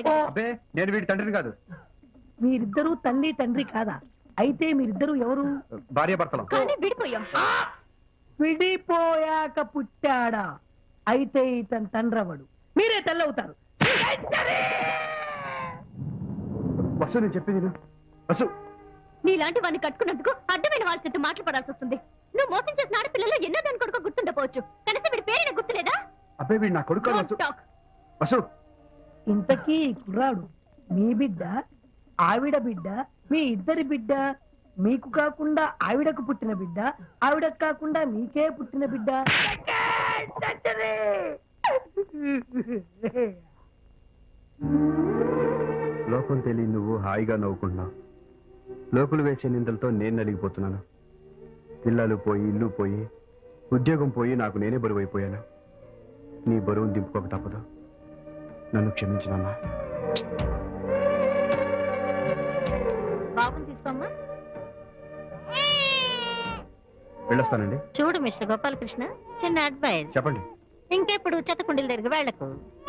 అబ్బే నేను వీడి తండ్రిని కాదు మీరిద్దరూ తల్లి తండ్రి కాదా అయితే మీరిద్దరూ ఎవరు భార్య భర్తలం కానీ విడిపోయాం విడిపోయాక పుట్టాడా అయితే ఇతని తండ్రవడు మీరే తెల్లవుతారు వసు నేను చెప్పింది విను. వసు నీలాంటి వాడిని కట్టుకున్నందుకు అడ్డమైన వాళ్ళ చేత మాట్లాడాల్సి వస్తుంది నువ్వు మోసం చేసిన ఆడపిల్లలో ఎన్నో దాని కొడుకు గుర్తుండపోవచ్చు కనీసం వీడి పేరైనా గుర్తులేదా అబ్బే వీడు నా కొడుకు కాదు వసు Don't talk. వసు ఇంతకీ ఈ కుర్రాడు మీ బిడ్డ ఆవిడ బిడ్డ మీ ఇద్దరి బిడ్డ మీకు కాకుండా ఆవిడకు పుట్టిన బిడ్డ ఆవిడకు కాకుండా మీకే పుట్టిన బిడ్డ లోకం తెలియ నువ్వు హాయిగా నవ్వుకుంటున్నావు లోకులు వేసే నిందలతో నేను నలిగిపోతున్నాను పిల్లలు పోయి ఇల్లు పోయి ఉద్యోగం పోయి నాకు నేనే బరువు అయిపోయాను నీ బరువును దింపుకోక తప్పదు నన్ను క్షమించినమ్మా బాబుని తీసుకోమ్మా వెళ్ళొస్తానండి చూడు మిస్టర్ గోపాలకృష్ణ చిన్న అడ్వైస్ చెప్పండి ఇంకెప్పుడు చెత్త కుండీల దగ్గర వెళ్ళకు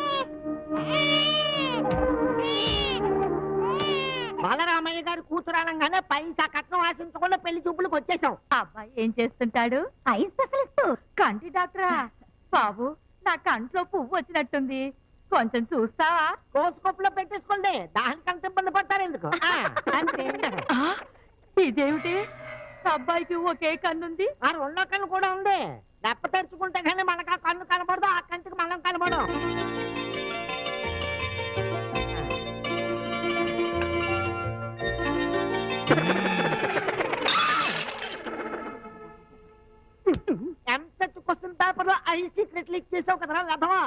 బాలరామయ్య గారు కూతురాలంగానే పైసా కట్నం ఆశించకుండా పెళ్లి చూపులకు వచ్చేసాం అబ్బాయి ఏం చేస్తుంటాడు ఐ స్పెషలిస్ట్ కంటి డాక్టరా బాబు నా కంట్లో పువ్వు వచ్చినట్టుంది కొంచెం చూస్తావా కోసుకొప్పులో పెట్టేసుకోండి దానికంత ఇబ్బంది పడతారు ఎందుకు ఆ, అంతే ఆ, ఇదేమిటి అబ్బాయికి ఒకే కన్నుంది ఆ రెండో కన్ను కూడా ఉంది దెబ్బ తెరుచుకుంటే కానీ మనకు ఆ కన్ను కనబడదు ఆ కంటికి మనం కనబడం ఎంసెట్ క్వశ్చన్ పేపర్ లో ఐ సీక్రెట్ లీక్ చేసావు కదరా వెధవా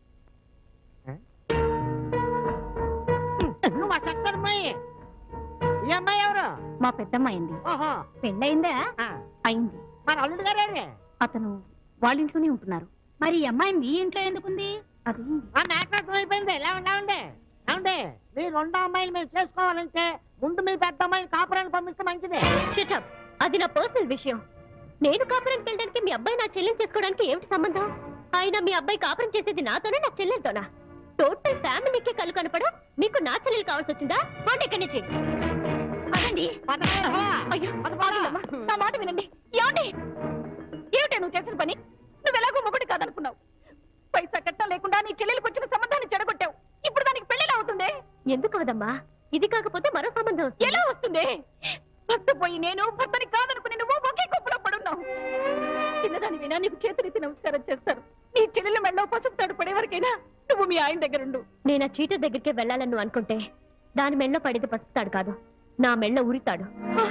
నువ్వు ఆ చక్కని అమ్మాయి ఈ అమ్మాయి ఎవరు మా పెద్దమ్మాయింది ఓహో పెళ్ళయిందా ఆ, అయింది మన అల్లుడు గారే అతను వాళ్ళ ఇంట్లోనే ఉంటున్నారు మరి ఈ అమ్మాయి మీ ఇంట్లో ఎందుకుంది అది ఆ మేకరసం అయిపోయింది లేవండి లేవండి లేవండి మీ రెండో అమ్మాయిలు మేము చేసుకోవాలంటే ముందు మీ పెద్ద అమ్మాయిని కాపురాన్ని పంపిస్తే మంచిది షటప్ అది నా పర్సనల్ విషయం నేను కాపురానికి వెళ్ళడానికి మీ అబ్బాయి నా చెల్లెని చేసుకోవడానికి ఏమిటి సంబంధం అయినా మీ అబ్బాయి కాపురం చేసేది నాతోనే నా చెల్లెలతోనా టోటల్ ఫ్యామిలీకే కళ్ళు కనపడం మీకు నా చెల్లెలు కావాల్సి వచ్చిందా పోండి ఇక్కడి నుంచి పదండి పదహారు. అయ్యో పద, పద. ఆగమ్మా, నా మాట వినండి ఏమండి ఏమిటే నువ్వు చేసిన పని నువ్వు ఎలాగో మొగుడు కాదనుకున్నావు పైసా కట్టం లేకుండా నీ చెల్లెలకు వచ్చిన సంబంధాన్ని చెడగొట్టావు ఇప్పుడు దానికి పెళ్లిలా అవుతుంది ఎందుకు అవదమ్మా ఇది కాకపోతే మరో సంబంధం వస్తుంది. ఎలా వస్తుంది భర్త పోయి నేను భర్తని కాదనుకుని నువ్వు ఒకే కుప్పలో పడున్నావు చిన్నదాని వినా నీకు చేతులెత్తి నమస్కారం చేస్తారు నీ చెల్లెల మెళ్ళో పసుపు తాడు పడే వరకైనా నువ్వు మీ ఆయన దగ్గరుండు నేను ఆ చీటర్ దగ్గరికి వెళ్ళాలని నువ్వు అనుకుంటే దాని మెళ్ళో పడితే పసుపుతాడు కాదు నా మెళ్ళ ఉరితాడు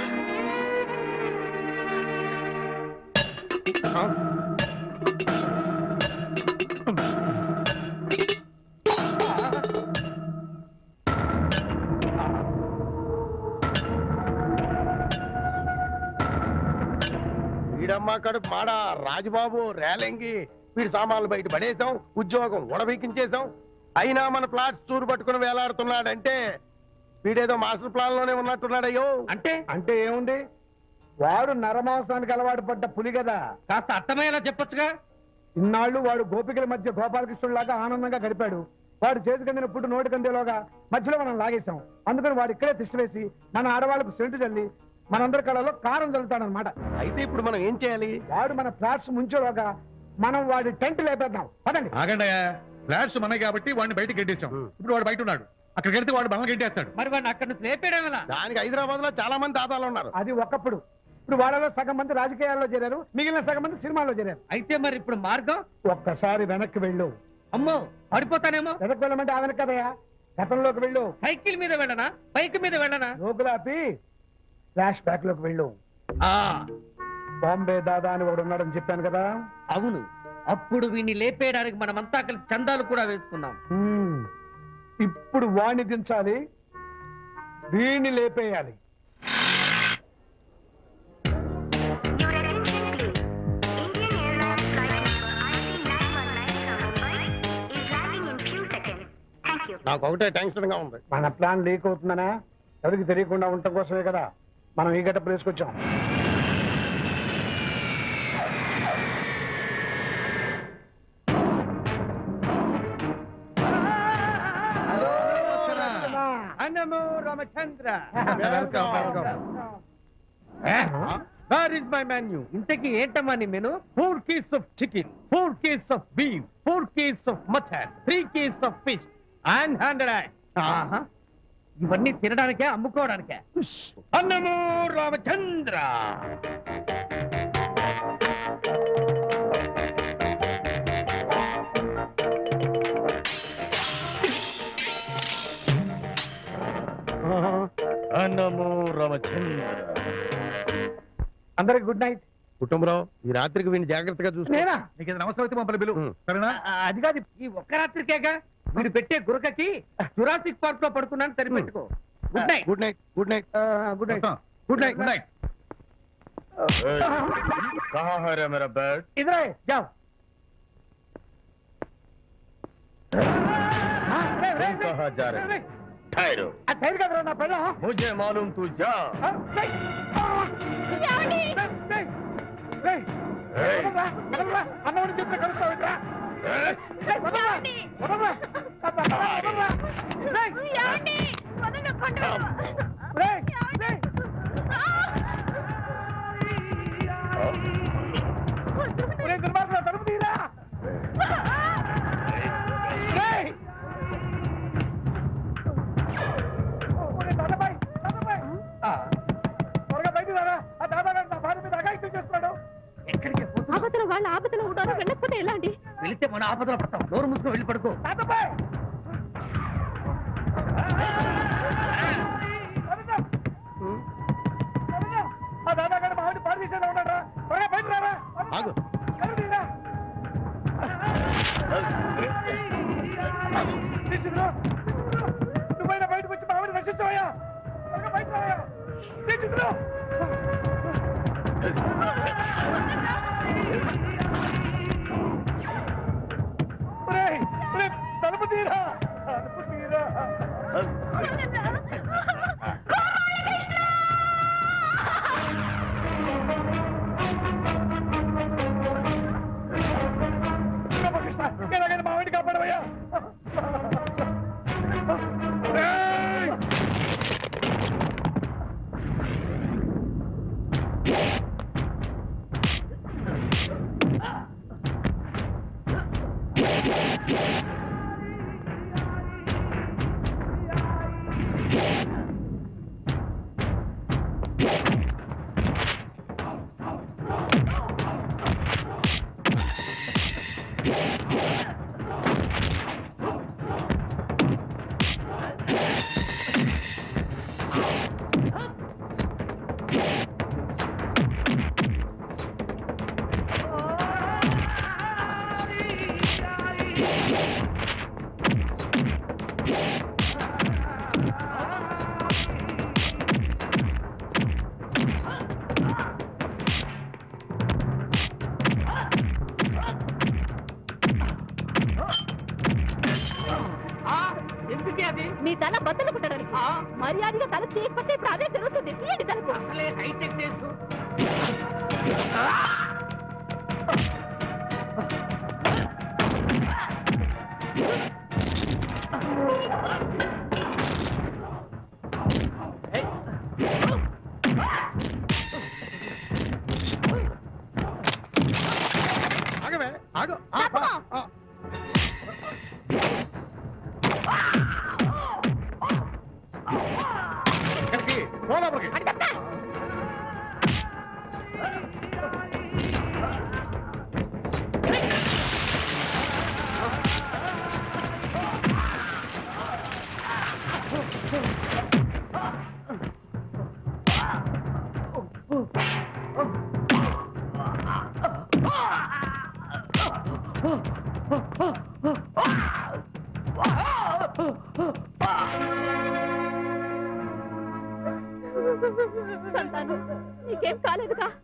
వీడమ్మా కడుపు మాడ రాజుబాబు రేలంగి వీడి సామాన్లు బయట పడేసాం ఉద్యోగం ఉడబీకించేసాం అయినా మన ప్లాట్స్ చూరు పట్టుకుని వేలాడుతున్నాడంటే వీడేదో మాస్టర్ ప్లాన్ లోనే ఉన్నట్టున్నాడయ్యో అంటే అంటే ఏముంది వాడు నరమాంసానికి అలవాటు పడ్డ పులి కదా కాస్త అర్థమయ్యేలా చెప్పొచ్చుగా ఇన్నాళ్ళు వాడు గోపికల మధ్య గోపాలకృష్ణులాగా ఆనందంగా గడిపాడు వాడు చేతికి అందిన పుట్టు నోటికి అందేలోగా మధ్యలో మనం లాగేశాం అందుకని వాడు ఇక్కడే తిష్ట వేసి మన ఆడవాళ్ళకు సెంటు చల్లి మనందరి కళలో కారం చల్లుతాడనమాట అయితే ఇప్పుడు మనం ఏం చేయాలి వాడు మన ఫ్లాట్స్ ముంచేలోగా మనం వాడి టెంట్ లేపేద్దాం పదండి ఆగండి ఫ్లాట్స్ మనకి కాబట్టి వాడిని బయటకి గెట్టేశాం ఇప్పుడు వాడు బయట ఉన్నాడు అక్కడికి వెళ్తే వాడు మనల్ని గెట్టేస్తాడు మరి వాడిని అక్కడి నుంచి లేపేయడం ఎలా దానికి హైదరాబాద్ లో చాలా మంది దాదాలు ఉన్నారు అది ఒకప్పుడు ఇప్పుడు వాళ్ళలో సగం మంది రాజకీయాల్లో చేరారు మిగిలిన సగం మంది సినిమాల్లో చేరారు అయితే మరి ఇప్పుడు మార్గం ఒక్కసారి వెనక్కి వెళ్ళు అమ్మో పడిపోతానేమో వెనక్కి వెళ్ళమంటే ఆ వెనక్కి కదయా గతంలోకి వెళ్ళు సైకిల్ మీద వెళ్ళనా బైక్ మీద వెళ్ళనా లోకులాపి ఫ్లాష్ బ్యాక్ లోకి వెళ్ళు ఆ బాంబే దాదా అని ఒకడు ఉన్నాడని చెప్పాను కదా అవును అప్పుడు వీడిని లేపేయడానికి మనమంతా కలిసి చందాలు కూడా వేసుకున్నాం హ్మ్. ఇప్పుడు వాణ్ణి దించాలి వీణ్ణి లేపేయాలి నాకు ఒకటే టెన్షన్ గా ఉంది మన ప్లాన్ లీక్ అవుతుందనా ఎవరికి తెలియకుండా ఉండటం కోసమే కదా మనం ఈ గట్ట ప్లేసుకొచ్చాం Ramachandra welcome welcome where is my menu ఇంతకీ ఏంటమ్మా నీ menu four case of chicken four case of beef four case of mutton three case of fish and hundred ఇవన్నీ తినడానికే అమ్ముకోవడానికే అన్నము రామచంద్ర అన్నము రామచంద్ర అందరికి గుడ్ నైట్ కుటుంబరావు ఈ రాత్రికి వీడిని జాగ్రత్తగా చూసుకో నేనా నీకు ఏదైనా అవసరం అయితే మమ్మల్ని పిలువు ఉం. సరేనా అది కాదు ఈ ఒక్క రాత్రికేగా వీడు పెట్టే గురకకి జురాసిక్ పార్క్ లో పడుకున్నాను సరిపెట్టుకో good night good night good night good night వస్తాం. గుడ్ నైట్ గుడ్ నైట్ कहाँ है रे मेरा बेड ఇద్దరే జావ్ तुम कहाँ जा रहे ठहरो ఆ టైర్ కదరా నా పెళ్ళ मुझे मालूम तू जा అన్నవాడు చెప్పి కలుస్తావుట్రా తలుపు తీరా రేయ్! ఒరే దాదాబాయ్, దాదాబాయ్. త్వరగా బయటికి రారా. ఆ దాదాగాడు నా భార్య మీద అఘాయిత్యం చేస్తున్నాడు. ఎక్కడికి పోతున్నావు? ఆపదల వాళ్ళ ఆపదల ఉండాలో వెళ్ళకపోతే ఎలా అండి వెళితే మన ఆపదలో పడతాం నోరు మూసుకొని వెళ్ళి పడుకో దాదాబాయ్! దాదా! దాదా! ఆ దాదాగాడు మా ఆవిడ పాడు చేసేదా ఉన్నాడా త్వరగా బయటికి రారా. ఆగు. తలుపు తీరా. తీసుకురా. నువ్వైనా బయటకు వచ్చి మా ఆవిడ రక్షించవయ్యా త్వరగా బయటకు రావయ్యా. తీసుకురా. ఒరేయ్, ఒరేయ్, తలుపు తీరా తలుపు తీరా రామకృష్ణ, ఎలాగైనా మా ఆవిడ కాపాడవయ్యా ఒరేయ్! ఎందుకే అది మీ తల బద్దలు కుట్టడానికి మర్యాదగా తల చేయకపోతే ఇప్పుడు అదే జరుగుతుంది తీయండి తలుపు అసలే హైటెక్ డేస్ ఆగవే ఆగు ఆ, ఆ, ఆ. ఎక్కడికి పో లోపలికి సంతానం నీకేం కాలేదుగా